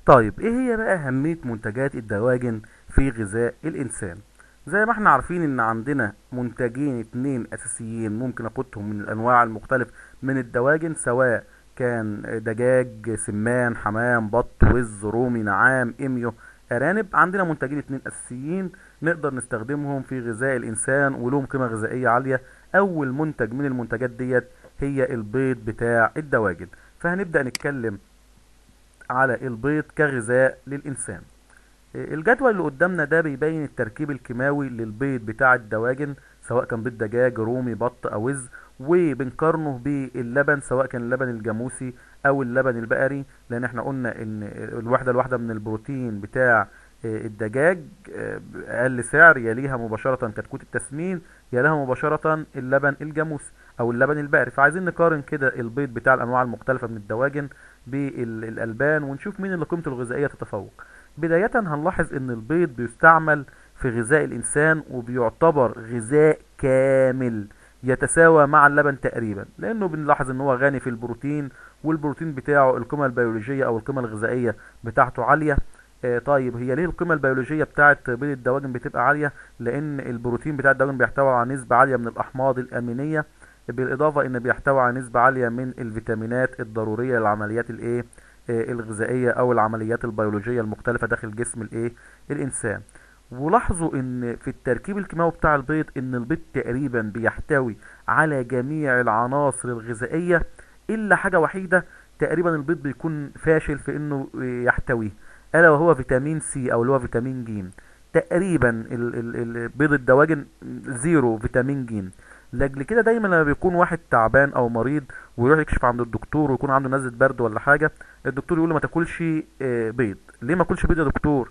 طيب ايه هي بقى اهمية منتجات الدواجن في غذاء الانسان زي ما احنا عارفين ان عندنا منتجين اتنين اساسيين ممكن اخدهم من الانواع المختلف من الدواجن سواء كان دجاج سمان حمام بط وز رومي نعام اميو ارانب عندنا منتجين اتنين اساسيين نقدر نستخدمهم في غذاء الانسان ولهم قيمة غذائية عالية اول منتج من المنتجات ديت هي البيض بتاع الدواجن فهنبدأ نتكلم على البيض كغذاء للإنسان الجدول اللي قدامنا ده بيبين التركيب الكيماوي للبيض بتاع الدواجن سواء كان بيض دجاج رومي بط او وز وبنقارنه باللبن سواء كان اللبن الجاموسي او اللبن البقري لان احنا قلنا ان الوحده الواحده من البروتين بتاع الدجاج اقل سعر يليها مباشره كتكوت التسمين يليها مباشره اللبن الجاموسي او اللبن البقري فعايزين نقارن كده البيض بتاع الانواع المختلفه من الدواجن بالالبان ونشوف مين اللي قيمته الغذائيه تتفوق بدايه هنلاحظ ان البيض بيستعمل في غذاء الانسان وبيعتبر غذاء كامل يتساوى مع اللبن تقريبا لانه بنلاحظ ان هو غني في البروتين والبروتين بتاعه القيمه البيولوجيه او القيمه الغذائيه بتاعته عاليه آه طيب هي ليه القيمه البيولوجيه بتاعه بيض الدواجن بتبقى عاليه لان البروتين بتاع الدواجن بيحتوي على نسبه عاليه من الاحماض الامينيه بالاضافه ان بيحتوي على نسبه عاليه من الفيتامينات الضروريه للعمليات الايه آه الغذائيه او العمليات البيولوجيه المختلفه داخل جسم الايه الانسان ولاحظوا ان في التركيب الكيماوي بتاع البيض ان البيض تقريبا بيحتوي على جميع العناصر الغذائيه الا حاجه وحيده تقريبا البيض بيكون فاشل في انه يحتويه الا وهو فيتامين سي او اللي هو فيتامين ج تقريبا بيض الدواجن زيرو فيتامين ج لاجل كده دايما لما بيكون واحد تعبان او مريض ويروح يكشف عند الدكتور ويكون عنده نزله برد ولا حاجه الدكتور يقول له ما تاكلش بيض ليه ما اكلش بيض يا دكتور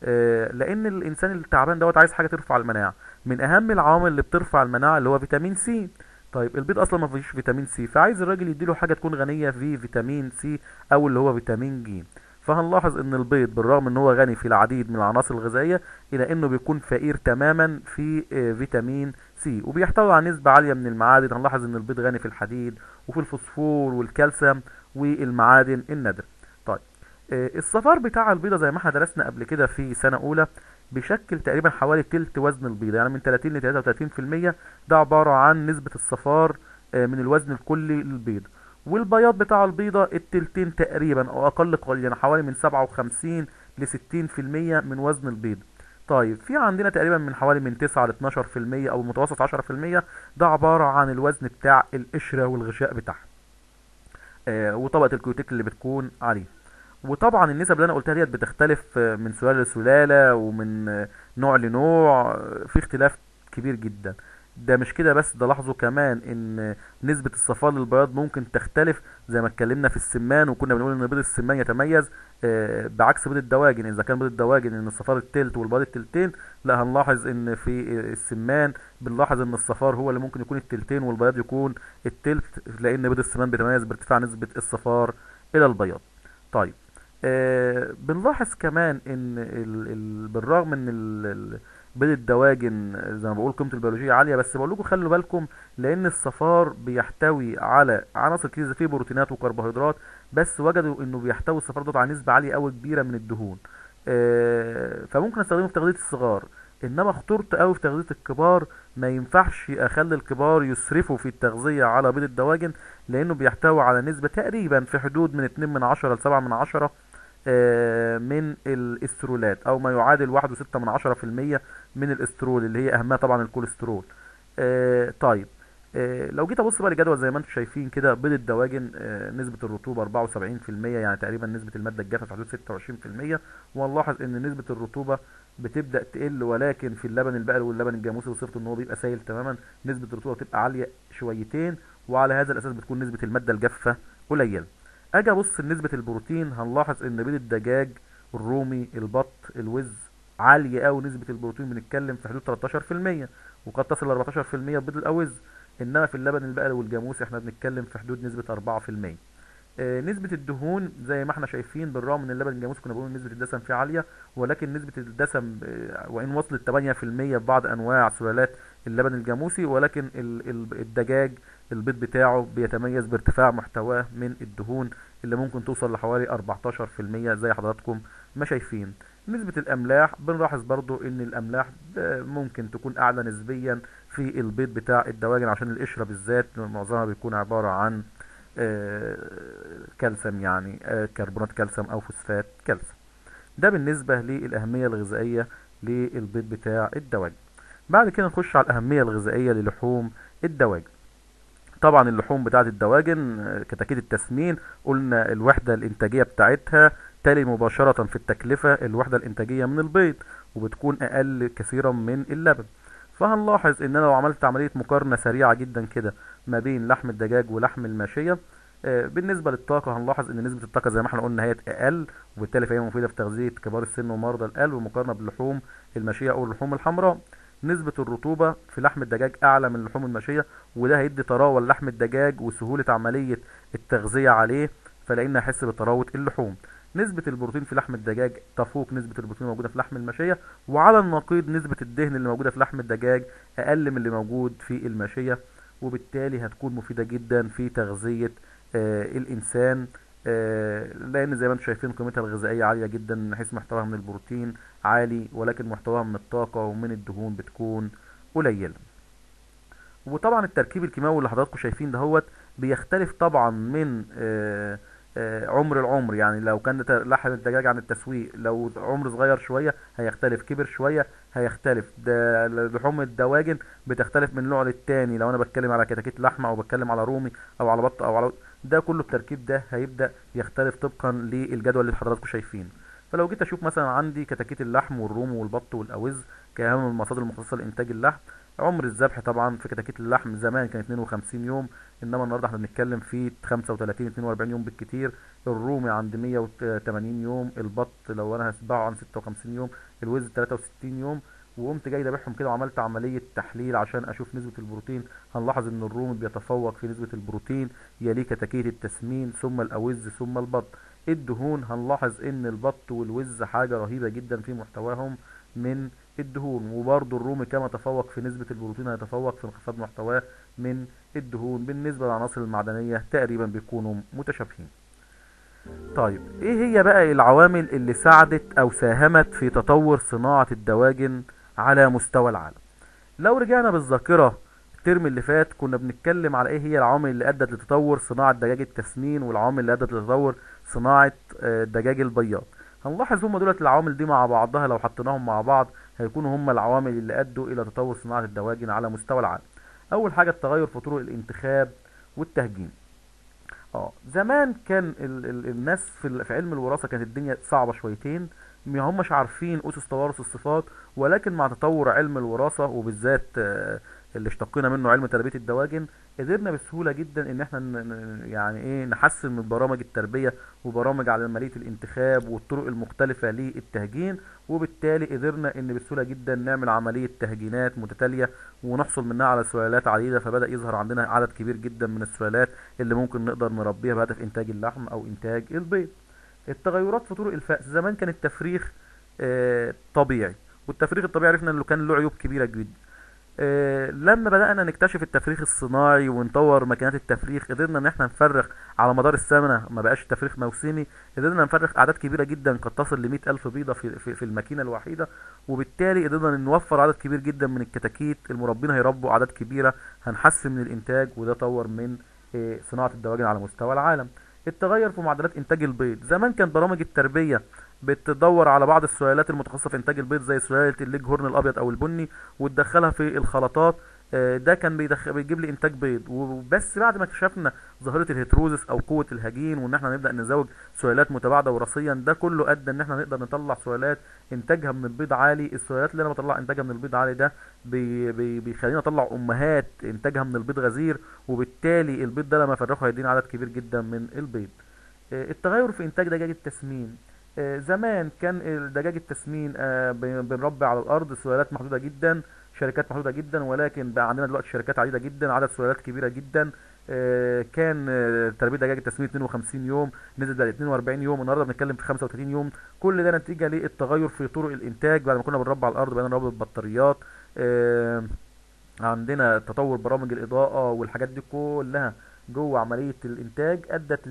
لان الانسان التعبان دوت عايز حاجه ترفع المناعه من اهم العوامل اللي بترفع المناعه اللي هو فيتامين سي طيب البيض اصلا ما فيهوش فيتامين سي فعايز الراجل يديله حاجه تكون غنيه في فيتامين سي او اللي هو فيتامين ج فهنلاحظ ان البيض بالرغم ان هو غني في العديد من العناصر الغذائيه الا انه بيكون فقير تماما في فيتامين سي وبيحتوي على نسبه عاليه من المعادن هنلاحظ ان البيض غني في الحديد وفي الفوسفور والكالسيوم والمعادن النادره طيب الصفار بتاع البيضه زي ما احنا درسنا قبل كده في سنه اولى بيشكل تقريبا حوالي تلت وزن البيضه يعني من 30 ل 33% ده عباره عن نسبه الصفار من الوزن الكلي للبيض والبياض بتاع البيضه التلتين تقريبا او اقل قليلا حوالي من 57 ل 60% من وزن البيض طيب في عندنا تقريبا من حوالي من 9 ل 12% او المتوسط 10% ده عباره عن الوزن بتاع القشره والغشاء بتاعها آه وطبقه الكيوتيك اللي بتكون عليه وطبعا النسب اللي انا قلتها ديت بتختلف من سلاله لسلاله ومن نوع لنوع في اختلاف كبير جدا ده مش كده بس ده لاحظوا كمان ان نسبة الصفار للبياض ممكن تختلف زي ما اتكلمنا في السمان وكنا بنقول ان بيض السمان يتميز بعكس بيض الدواجن اذا كان بيض الدواجن ان الصفار التلت والبياض التلتين لا هنلاحظ ان في السمان بنلاحظ ان الصفار هو اللي ممكن يكون التلتين والبياض يكون التلت لان بيض السمان بيتميز بارتفاع نسبة الصفار الى البياض طيب آه بنلاحظ كمان ان ال ال بالرغم من ال بيض الدواجن زي ما بقول قيمته البيولوجيه عاليه بس بقول لكم خلوا بالكم لان الصفار بيحتوي على عناصر كتير فيه بروتينات وكربوهيدرات بس وجدوا انه بيحتوي الصفار دوت على نسبه عاليه قوي كبيره من الدهون آه فممكن استخدمه في تغذيه الصغار انما خطورته قوي في تغذيه الكبار ما ينفعش اخلي الكبار يسرفوا في التغذيه على بيض الدواجن لانه بيحتوي على نسبه تقريبا في حدود من 2 من 10 ل 7 من 10 من الاسترولات او ما يعادل واحد وستة من عشرة في المية من الاسترول اللي هي اهمها طبعا الكوليسترول طيب لو جيت ابص بقى للجدول زي ما انتم شايفين كده بيض الدواجن نسبة الرطوبة 74% يعني تقريبا نسبة المادة الجافة في حدود 26% ونلاحظ ان نسبة الرطوبة بتبدأ تقل ولكن في اللبن البقري واللبن الجاموسي وصفت ان هو بيبقى سائل تماما نسبة الرطوبة بتبقى عالية شويتين وعلى هذا الاساس بتكون نسبة المادة الجافة قليلة اجي ابص لنسبة البروتين هنلاحظ ان بيض الدجاج الرومي البط الوز عالية قوي نسبة البروتين بنتكلم في حدود 13% وقد تصل ل 14% بيض الاوز انما في اللبن البقري والجاموسي احنا بنتكلم في حدود نسبة 4% آه نسبة الدهون زي ما احنا شايفين بالرغم من اللبن الجاموسي كنا بنقول نسبة الدسم فيه عالية ولكن نسبة الدسم آه وان وصلت 8% في بعض انواع سلالات اللبن الجاموسي ولكن ال ال الدجاج البيض بتاعه بيتميز بارتفاع محتواه من الدهون اللي ممكن توصل لحوالي 14% زي حضراتكم ما شايفين نسبة الأملاح بنلاحظ برضو إن الأملاح ممكن تكون أعلى نسبيا في البيض بتاع الدواجن عشان القشرة بالذات معظمها بيكون عبارة عن آه، كالسيوم يعني آه، كربونات كالسيوم أو فوسفات كالسيوم ده بالنسبة للأهمية الغذائية للبيض بتاع الدواجن بعد كده نخش على الأهمية الغذائية للحوم الدواجن طبعا اللحوم بتاعت الدواجن آه، كتاكيت التسمين قلنا الوحدة الإنتاجية بتاعتها تلي مباشرة في التكلفة الوحدة الإنتاجية من البيض وبتكون أقل كثيرا من اللبن فهنلاحظ ان انا لو عملت عملية مقارنة سريعة جدا كده ما بين لحم الدجاج ولحم الماشية آه، بالنسبة للطاقة هنلاحظ ان نسبة الطاقة زي ما احنا قلنا هي اقل وبالتالي فهي مفيدة في تغذية كبار السن ومرضى القلب مقارنة باللحوم الماشية او اللحوم الحمراء نسبة الرطوبة في لحم الدجاج اعلى من اللحوم الماشية وده هيدي طراوة لحم الدجاج وسهولة عملية التغذية عليه فلان هيحس بطراوة اللحوم نسبة البروتين في لحم الدجاج تفوق نسبة البروتين الموجودة في لحم الماشية وعلى النقيض نسبة الدهن اللي موجودة في لحم الدجاج أقل من اللي موجود في الماشية وبالتالي هتكون مفيدة جدا في تغذية آه الإنسان آه لأن زي ما انتم شايفين قيمتها الغذائية عالية جدا من حيث محتواها من البروتين عالي ولكن محتواها من الطاقة ومن الدهون بتكون قليلة وطبعا التركيب الكيماوي اللي حضراتكم شايفين دهوت بيختلف طبعا من آه آه، عمر العمر يعني لو كان ده لحم الدجاج عن التسويق لو عمر صغير شوية هيختلف كبر شوية هيختلف ده لحوم الدواجن بتختلف من نوع للتاني لو انا بتكلم على كتاكيت لحمة او بتكلم على رومي او على بط او على ده كله التركيب ده هيبدأ يختلف طبقا للجدول اللي حضراتكم شايفينه فلو جيت اشوف مثلا عندي كتاكيت اللحم والروم والبط والاوز كأهم المصادر المخصصة لإنتاج اللحم عمر الذبح طبعا في كتاكيت اللحم زمان كان 52 يوم انما النهارده احنا بنتكلم في 35 42 يوم بالكتير الرومي عند 180 يوم البط لو انا هسبعه عن 56 يوم الوز 63 يوم وقمت جاي ذابحهم كده وعملت عملية تحليل عشان اشوف نسبة البروتين هنلاحظ ان الرومي بيتفوق في نسبة البروتين يليه كتاكيت التسمين ثم الاوز ثم البط الدهون هنلاحظ ان البط والوز حاجة رهيبة جدا في محتواهم من الدهون وبرضه الرومي كما تفوق في نسبة البروتين هيتفوق في انخفاض محتواه من الدهون بالنسبة للعناصر المعدنية تقريبا بيكونوا متشابهين طيب ايه هي بقى العوامل اللي ساعدت او ساهمت في تطور صناعة الدواجن على مستوى العالم لو رجعنا بالذاكرة الترم اللي فات كنا بنتكلم على ايه هي العوامل اللي ادت لتطور صناعة دجاج التسمين والعوامل اللي ادت لتطور صناعة آه، دجاج البياض هنلاحظ هم دولت العوامل دي مع بعضها لو حطيناهم مع بعض هيكونوا هم العوامل اللي ادوا الى تطور صناعة الدواجن على مستوى العالم اول حاجة التغير في طرق الانتخاب والتهجين اه زمان كان ال ال الناس في, ال- في علم الوراثة كانت الدنيا صعبة شويتين ما همش عارفين اسس توارث الصفات ولكن مع تطور علم الوراثة وبالذات آه، اللي اشتقينا منه علم تربية الدواجن قدرنا بسهولة جدا ان احنا ن- ن- يعني ايه نحسن من برامج التربية وبرامج على عملية الانتخاب والطرق المختلفة للتهجين وبالتالي قدرنا ان بسهولة جدا نعمل عملية تهجينات متتالية ونحصل منها على سلالات عديدة فبدأ يظهر عندنا عدد كبير جدا من السلالات اللي ممكن نقدر نربيها بهدف انتاج اللحم او انتاج البيض التغيرات في طرق الفأس زمان كان التفريخ آه، طبيعي والتفريخ الطبيعي عرفنا انه كان له عيوب كبيرة جدا آه، لما بدأنا نكتشف التفريخ الصناعي ونطور ماكينات التفريخ قدرنا ان احنا نفرخ على مدار السنة ما بقاش التفريخ موسمي قدرنا نفرخ اعداد كبيرة جدا قد تصل ل ألف بيضة في, في, في الماكينة الوحيدة وبالتالي قدرنا نوفر عدد كبير جدا من الكتاكيت المربين هيربوا اعداد كبيرة هنحسن من الانتاج وده طور من آه، صناعة الدواجن على مستوى العالم التغير في معدلات انتاج البيض زمان كان برامج التربية بتدور على بعض السلالات المتخصصة في انتاج البيض زي سلالة الليج هورن الابيض او البني وتدخلها في الخلطات آه، ده كان بيدخل بيجيب لي انتاج بيض وبس بعد ما اكتشفنا ظاهرة الهيتروزس او قوة الهجين وان احنا نبدأ نزوج سلالات متباعدة وراثيا ده كله ادى ان احنا نقدر نطلع سلالات انتاجها من البيض عالي السلالات اللي انا بطلع انتاجها من البيض عالي ده بي بي بيخليني اطلع امهات انتاجها من البيض غزير وبالتالي البيض ده لما افرخه هيديني عدد كبير جدا من البيض آه، التغير في انتاج دجاج التسمين آه، زمان كان دجاج التسمين آه، بن- بنربي على الارض سلالات محدوده جدا شركات محدوده جدا ولكن بقى عندنا دلوقتي شركات عديده جدا عدد سلالات كبيره جدا آه، كان آه، تربيه دجاج التسمين 52 يوم نزل بقى ل 42 يوم النهارده بنتكلم في 35 يوم كل ده نتيجه للتغير في طرق الانتاج بعد ما كنا بنربي على الارض بقينا نربي ببطاريات آه، عندنا تطور برامج الاضاءة والحاجات دي كلها جوه عملية الانتاج ادت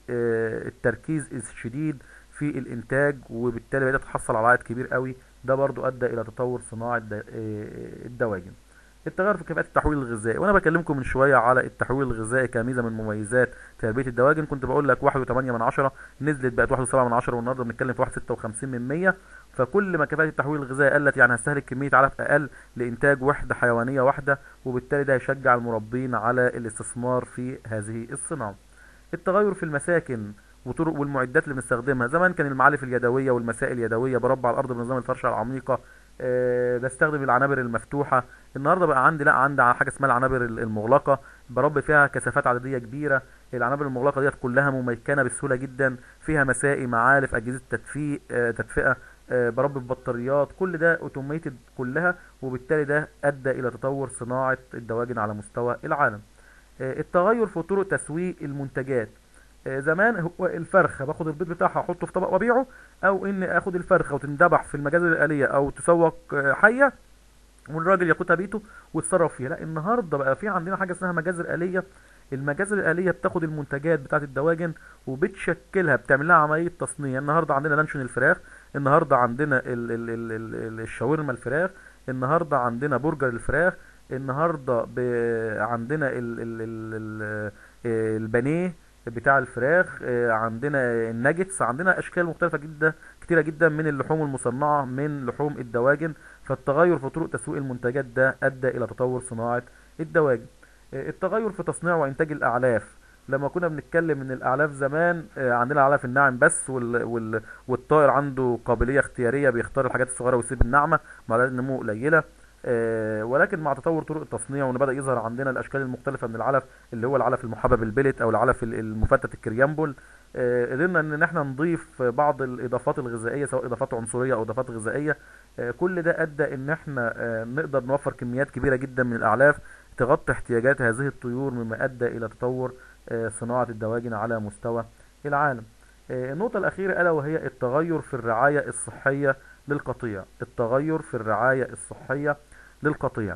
للتركيز الشديد في الانتاج وبالتالي بدأت تحصل على عائد كبير قوي ده برضو ادى الى تطور صناعة د- آه، الدواجن التغير في كفاءة التحويل الغذائي وانا بكلمكم من شوية على التحويل الغذائي كميزة من مميزات تربية الدواجن كنت بقول لك واحد وتمانية من عشرة نزلت بقت واحد وسبعة من عشرة والنهاردة بنتكلم في واحد ستة وخمسين من مية فكل ما كفاءة التحويل الغذائي قلت يعني هستهلك كمية علف اقل لانتاج وحدة حيوانية واحدة وبالتالي ده يشجع المربين على الاستثمار في هذه الصناعة التغير في المساكن وطرق والمعدات اللي بنستخدمها زمان كان المعالف اليدويه والمسائل اليدويه بربع على الارض بنظام الفرشه العميقه أه بستخدم العنابر المفتوحه النهارده بقى عندي لا عندي حاجه اسمها العنابر المغلقه بربي فيها كثافات عدديه كبيره العنابر المغلقه ديت كلها مميكنه بسهوله جدا فيها مسائي معالف اجهزه تدفيق أه تدفئه أه بربي ببطاريات كل ده اوتوميتد كلها وبالتالي ده ادى الى تطور صناعه الدواجن على مستوى العالم آه، التغير في طرق تسويق المنتجات آه، زمان هو الفرخه باخد البيض بتاعها احطه في طبق وابيعه او اني اخد الفرخه وتندبح في المجازر الاليه او تسوق آه، حيه والراجل ياخدها بيته ويتصرف فيها لا النهارده بقى في عندنا حاجه اسمها مجازر آلية المجازر الآلية بتاخد المنتجات بتاعت الدواجن وبتشكلها بتعمل لها عملية تصنيع النهارده عندنا لانشون الفراخ النهارده عندنا ال ال ال ال ال الشاورما الفراخ النهارده عندنا برجر الفراخ النهارده ب... عندنا ال ال ال ال البانيه بتاع الفراخ آه، عندنا الناجتس عندنا اشكال مختلفه جدا كتيره جدا من اللحوم المصنعه من لحوم الدواجن فالتغير في طرق تسويق المنتجات ده ادى الى تطور صناعه الدواجن آه، التغير في تصنيع وانتاج الاعلاف لما كنا بنتكلم ان الاعلاف زمان آه، عندنا الاعلاف الناعم بس وال... وال... والطائر عنده قابليه اختياريه بيختار الحاجات الصغيره ويسيب الناعمه مع النمو قليله آه، ولكن مع تطور طرق التصنيع وان بدا يظهر عندنا الاشكال المختلفه من العلف اللي هو العلف المحبب البلت او العلف ال- المفتت الكريامبول آه، قدرنا ان احنا نضيف بعض الاضافات الغذائيه سواء اضافات عنصريه او اضافات غذائيه آه، كل ده ادى ان احنا آه، نقدر نوفر كميات كبيره جدا من الاعلاف تغطي احتياجات هذه الطيور مما ادى الى تطور آه، صناعه الدواجن على مستوى العالم آه، النقطه الاخيره الا وهي التغير في الرعايه الصحيه للقطيع التغير في الرعايه الصحيه للقطيع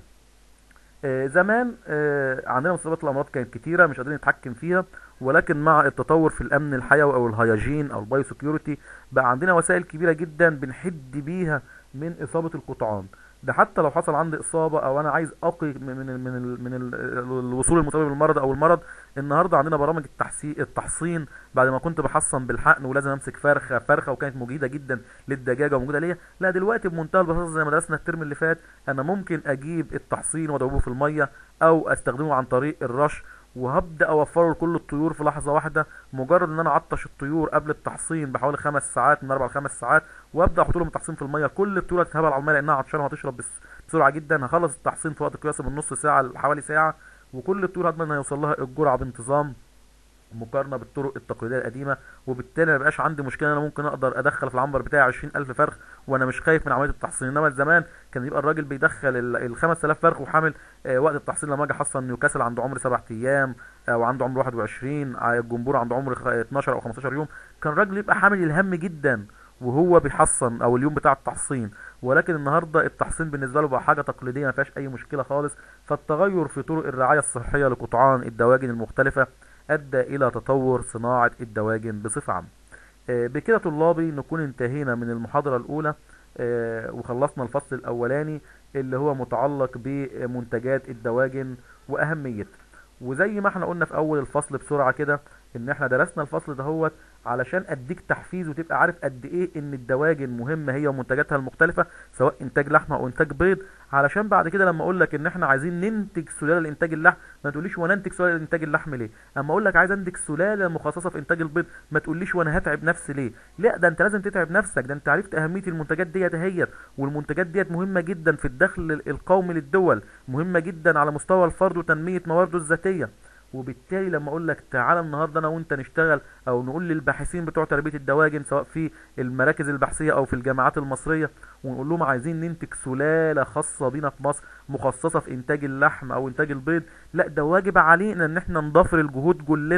آه، زمان آه، عندنا مصيبات الامراض كانت كتيره مش قادرين نتحكم فيها ولكن مع التطور في الامن الحيوي او الهياجين او البايو سكيورتي بقى عندنا وسائل كبيره جدا بنحد بيها من اصابه القطعان ده حتى لو حصل عندي اصابه او انا عايز اقي من من من, ال- من ال- الوصول المسبب للمرض او المرض النهارده عندنا برامج التحسين التحصين بعد ما كنت بحصن بالحقن ولازم امسك فرخه فرخه وكانت مجيده جدا للدجاجه وموجوده ليا لا دلوقتي بمنتهى البساطه زي ما درسنا الترم اللي فات انا ممكن اجيب التحصين وادوبه في الميه او استخدمه عن طريق الرش وهبدا اوفره لكل الطيور في لحظه واحده مجرد ان انا اعطش الطيور قبل التحصين بحوالي خمس ساعات من اربع لخمس ساعات وابدا احط لهم التحصين في الميه كل الطيور هتتهبل على الميه لانها عطشانه وهتشرب بس- بسرعه جدا هخلص التحصين في وقت قياسي من نص ساعه لحوالي ساعه وكل الطيور هضمن ان هيوصل لها الجرعه بانتظام مقارنه بالطرق التقليديه القديمه وبالتالي ما بقاش عندي مشكله انا ممكن اقدر ادخل في العنبر بتاعي 20000 فرخ وانا مش خايف من عمليه التحصين انما زمان كان يبقى الراجل بيدخل ال ال 5000 فرخ وحامل آه، وقت التحصين لما اجي احصن نيوكاسل عنده عمر 7 ايام او عنده عمر 21 آه، الجمبور عنده عمر خ- 12 او 15 يوم كان الراجل يبقى حامل الهم جدا وهو بيحصن او اليوم بتاع التحصين ولكن النهارده التحصين بالنسبه له بقى حاجه تقليديه ما فيهاش اي مشكله خالص فالتغير في طرق الرعايه الصحيه لقطعان الدواجن المختلفه ادى الى تطور صناعه الدواجن بصفه عامه آه، بكده طلابي نكون انتهينا من المحاضره الاولى آه، وخلصنا الفصل الاولاني اللي هو متعلق بمنتجات الدواجن واهميتها وزي ما احنا قلنا في اول الفصل بسرعه كده ان احنا درسنا الفصل دهوت علشان اديك تحفيز وتبقى عارف قد ايه ان الدواجن مهمه هي ومنتجاتها المختلفه سواء انتاج لحمه او انتاج بيض علشان بعد كده لما اقول لك ان احنا عايزين ننتج سلاله لانتاج اللحم ما تقوليش وانا انتج سلاله لانتاج اللحم ليه اما اقول لك عايز انتج سلاله مخصصه في انتاج البيض ما تقوليش وانا هتعب نفسي ليه لا ده انت لازم تتعب نفسك ده انت عرفت اهميه المنتجات ديت اهيت والمنتجات ديت مهمه جدا في الدخل القومي للدول مهمه جدا على مستوى الفرد وتنميه موارده الذاتيه وبالتالي لما اقول لك تعالى النهارده انا وانت نشتغل او نقول للباحثين بتوع تربيه الدواجن سواء في المراكز البحثيه او في الجامعات المصريه ونقول لهم عايزين ننتج سلاله خاصه بينا في مصر مخصصه في انتاج اللحم او انتاج البيض لا ده واجب علينا ان احنا نضافر الجهود كلنا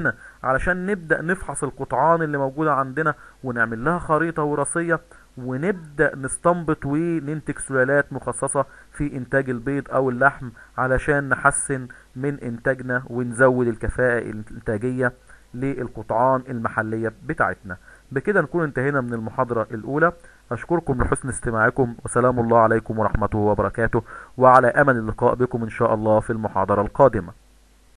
علشان نبدأ نفحص القطعان اللي موجودة عندنا ونعمل لها خريطة وراثية ونبدأ نستنبط وننتج سلالات مخصصة في انتاج البيض او اللحم علشان نحسن من انتاجنا ونزود الكفاءة الانتاجية للقطعان المحلية بتاعتنا بكده نكون انتهينا من المحاضرة الاولى اشكركم لحسن استماعكم وسلام الله عليكم ورحمته وبركاته وعلى امل اللقاء بكم ان شاء الله في المحاضرة القادمة